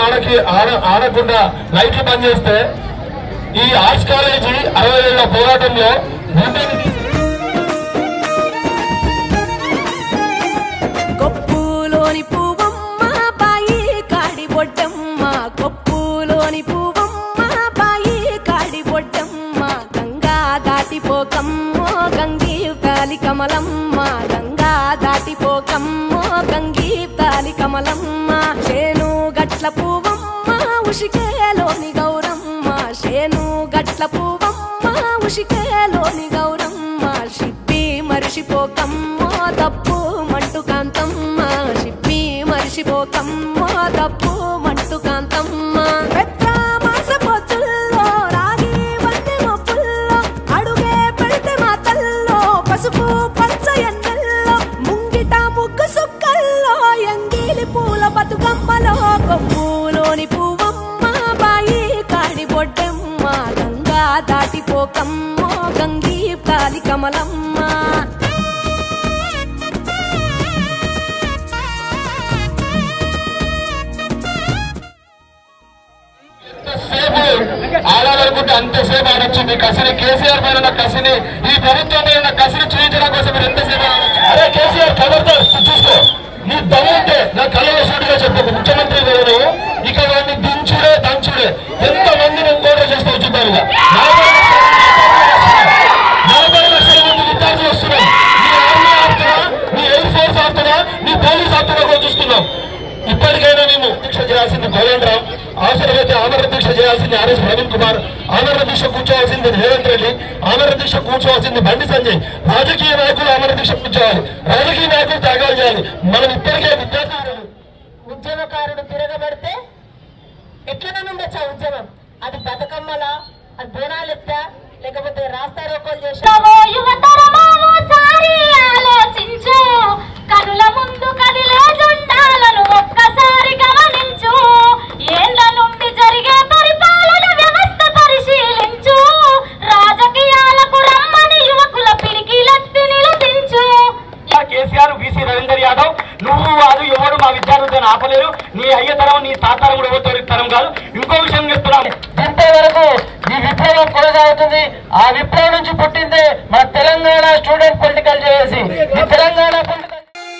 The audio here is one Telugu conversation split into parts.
ఆడకి ఆడ ఆడకుండా లైట్లు బంద్ చేస్తే ఈ ఆర్ట్స్ కాలేజీ అరవై ఏళ్ల పోరాటంలో గుండెని తీసి కొప్పులోని పువ్వమ్మ బాయి కాడి బొడ్డమ్మ కొప్పులోని పువ్వమ్మ బాయి కాడి బొడ్డమ్మ గంగా దాటిపోకమ్మో గంగీ తాలి కమలమ్మ గంగా దాటిపోకమ్మో గంగీ తాలి కమలమ్మ చేను గట్ల పువ్వమ్మ ఉషికేలోని గౌరమ్మ చేను గట్ల పువ్వమ్మ ఉషికేలోని గౌరమ్మ షిప్పి మరిషిపోకమ్మో తప్పు మంటు కాంతమ్మ షిప్పి మరిషిపోకమ్మో తప్పు మంటు కాంతమ్మ పెద్ద మాస పొత్తుల్లో రాగి వన్నె మొప్పుల్లో అడుగే పెడితే మా తల్లో పసుపు పచ్చ ఎన్నెల్లో ముంగిట ముగ్గు సుక్కల్లో ఎంగిలి పూల బతుకమ్మలో కొప్పులోని పువ్వమ్మ బాయి కాడి బొడ్డమ్మ గంగా దాటిపోకమ్మో గంగీ తాలి కమలమ్మ ఎంతసేపు ఆడాలనుకుంటే అంతసేపు ఆడొచ్చు మీ కసిని కేసీఆర్ పైన ఉన్న కసిని ఈ ప్రభుత్వం పైన ఉన్న కసిని చూపించడం కోసం మీరు ఎంతసేపు ఆడొచ్చు అరే కేసీఆర్ కలర్తో చూసుకో నీ దమ్ము ఉంటే నా కళ్ళలో సూటిగా చెప్పకు ముఖ్యమంత్రి గారు ఇక వాడిని దించుడే దంచుడే ఎంత మందిని ఎంకోట చేస్తావు చూద్దాం నలభై లక్షల మంది విద్యార్థులు వస్తున్నాం నీ ఆర్మీ ఆపుతున్నా నీ ఎయిర్ ఫోర్స్ ఆపుతున్నా నీ పోలీస్ ఆపుతున్నా కూడా చూస్తున్నాం ఇప్పటికైనా మేము దీక్ష చేయాల్సింది కోదండ రామ్ అవసరమైతే ఆమరణ దీక్ష చేయాల్సింది ఆర్ఎస్ ప్రవీణ్ కుమార్ ఆమరణ దీక్ష కూర్చోవాల్సింది రేవంత్ రెడ్డి ఆమరణ దీక్ష కూర్చోవాల్సింది బండి సంజయ్ రాజకీయ నాయకులు ఆమరణ దీక్ష కూర్చోవాలి రాజకీయ నాయకులు త్యాగాలు చేయాలి మనం ఇప్పటికే విద్యార్థులు ఉద్యమకారుడు తిరగబడితే ఎట్లననుండొచ్చు ఆ ఉద్యమం అది బతుకమ్మలా అది బోనాలెత్త లేకపోతే రాస్తా రోకోలు చేసి యువతరమాసారి ఆలోచించు కనుల ముందు కదిలే జెండాలను ఒక్కసారి గమనించు ఏళ్ల నుండి జరిగే పరిపాలన వ్యవస్థ పరిశీలించు రాజకీయాలకు రమ్మని యువకుల పిడికిలెత్తి నిలదించు కేసీఆర్ బీసీ రవీందర్ యాదవ్ నువ్వు వాడు ఎవరు మా విద్యార్థులను ఆపలేరు నీ అయ్య తరం నీ తాతరం కూడా ఎవరితో తరం కాదు ఇంకో విషయం చెప్తున్నాను ఇంత వరకు ఈ విప్లవం కొనసాగుతుంది ఆ విప్లవం నుంచి పుట్టిందే మన తెలంగాణ స్టూడెంట్ పొలిటికల్ చేసి ఈ తెలంగాణ పొలిటికల్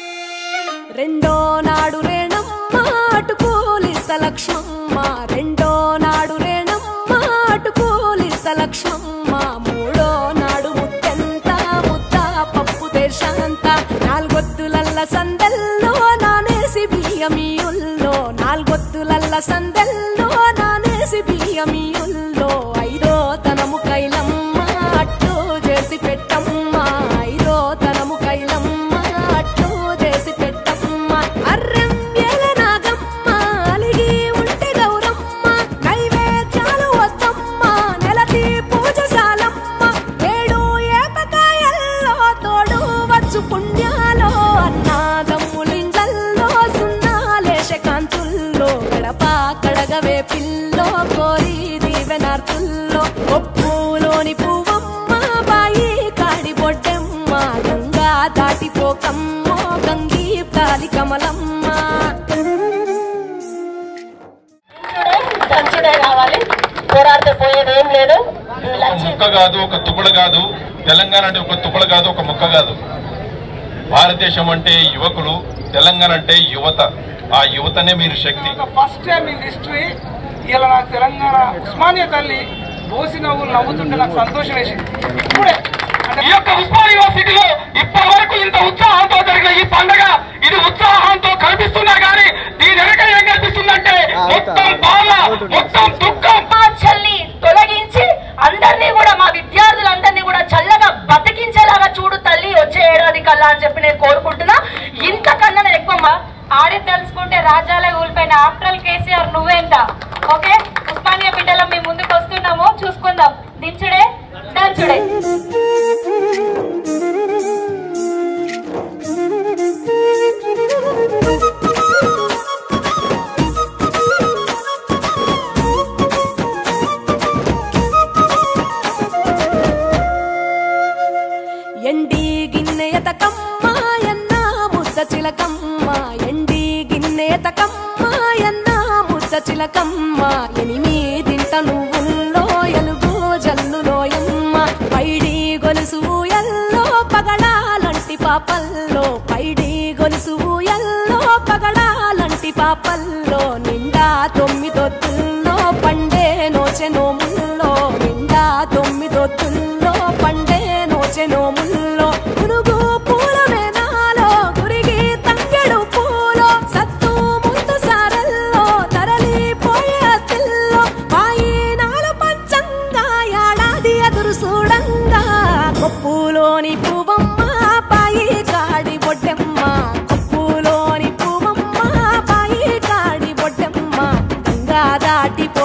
రెండో నాడు రేణమ్మ అటుకూలిస్త లక్ష్మమ్మ రెండో నాడు రేణమ్మ అటుకూలిస్త లక్ష్మమ్మ మూడో నాడు ముత్తెంత ముద్ద పప్పు దేశంత నాలుగొత్తులల్ల సందెల్లో నానేసి బియ్యమియుల్లో నాలుగొత్తులల్ల సందెల్లో నానేసి బియ్యమియుల్లో ఐదో తనము కైలమ్మ అట్టు చేసి పెట్టమ్మ ఐదో తనము కైలమ్మ అట్టు చేసి పెట్టమ్మ అర్రం ఏల నాగమ్మ అలిగి ఉంటే గౌరమ్మ నైవేద్యాలు వద్దమ్మ నెలతి పూజశాలమ్మ ఏడు ఏపకాయల్లో తోడు వచ్చు పుణ్యాలో అన్నాదమ్ములింగల్లో సున్నాలేశ కాంతుల్లో గడప కడగవే పిల్లో కోరి దీవెనార్తుల్లో ఒప్పులోని పువ్వమ్మ బాయి కాడి బొడ్డమ్మ గంగా దాటిపోకమ్మో గంగీ తాలి కమలమ్మ దంచుడే కావాలి పోరాడితే పోయేది ఏం లేదు ఒక లంచ్ ముక్క కాదు ఒక తుపడ కాదు తెలంగాణ అంటే ఒక తుపడ కాదు ఒక ముక్క కాదు భారతదేశం అంటే యువకులు తెలంగాణ అంటే యువత ఆ యువతనే మీరు శక్తి ఫస్ట్ టైం ఇన్ హిస్టరీ ఇలా నా తెలంగాణ ఉస్మానియా తల్లి బోసి నవ్వులు నవ్వుతుంటే నాకు సంతోషం వేసింది ఇప్పుడే అంటే ఈ యొక్క ఉస్మాన్ యూనివర్సిటీలో ఇప్పటి వరకు ఇంత ఉత్సాహంతో జరిగిన ఈ పండగ ఇది ఉత్సాహంతో కనిపిస్తున్నా గానీ దీని వెనక ఏం కనిపిస్తుందంటే మొత్తం బాధ మొత్తం దుఃఖం చల్లి తొలగించి అందరినీ కూడా మా విద్యార్థులందరినీ కూడా చల్లగా బతికించేలాగా చూడు తల్లి వచ్చే ఏడాది కల్లా అని చెప్పి నేను కోరుకుంటున్నా ఇంతకన్నా నేను ఎక్కువ ఆడి తెలుసుకుంటే రాజ్యాలే ఊలిపోయిన ఆఫ్టర్ కేసీఆర్ నువ్వేంట ఓకే ఉస్మానియా బిడ్డల మీ ముందుకు వస్తున్నాము చూసుకుందాం దించుడే దంచుడే ఎండి గిన్నె ఎతకమ్మ ఎన్న ముద్ద చిలకమ్మ ఎండి గిన్నె ఎతకమ్మ ఎన్న ముద్ద చిలకమ్మ ఎనిమిదింట నువ్వుల్లో ఎలుగు జల్లులో ఎమ్మ పైడి గొలుసు ఎల్లో పగడాలంటి పాపల్లో పైడి గొలుసు ఎల్లో పగడాలంటి పాపల్లో నిండా తొమ్మిదొత్తుల్లో పండే నోచెనో ముల్లో నిండా తొమ్మిదొత్తుల్లో పండే నోచెనో ముల్లో పునుగు పూల మేనాలో గురిగి తంగెడు పూలో సత్తు ముందు సారల్లో తరలిపోయే తిల్లో పాయినాలు పంచంగా ఏడాది ఎదురు చూడంగా కొప్పులోని పువ్వమ్మ పాయి కాడి బొడ్డెమ్మ కొప్పులోని పువ్వమ్మ పాయి కాడి బొడ్డెమ్మ గంగా దాటి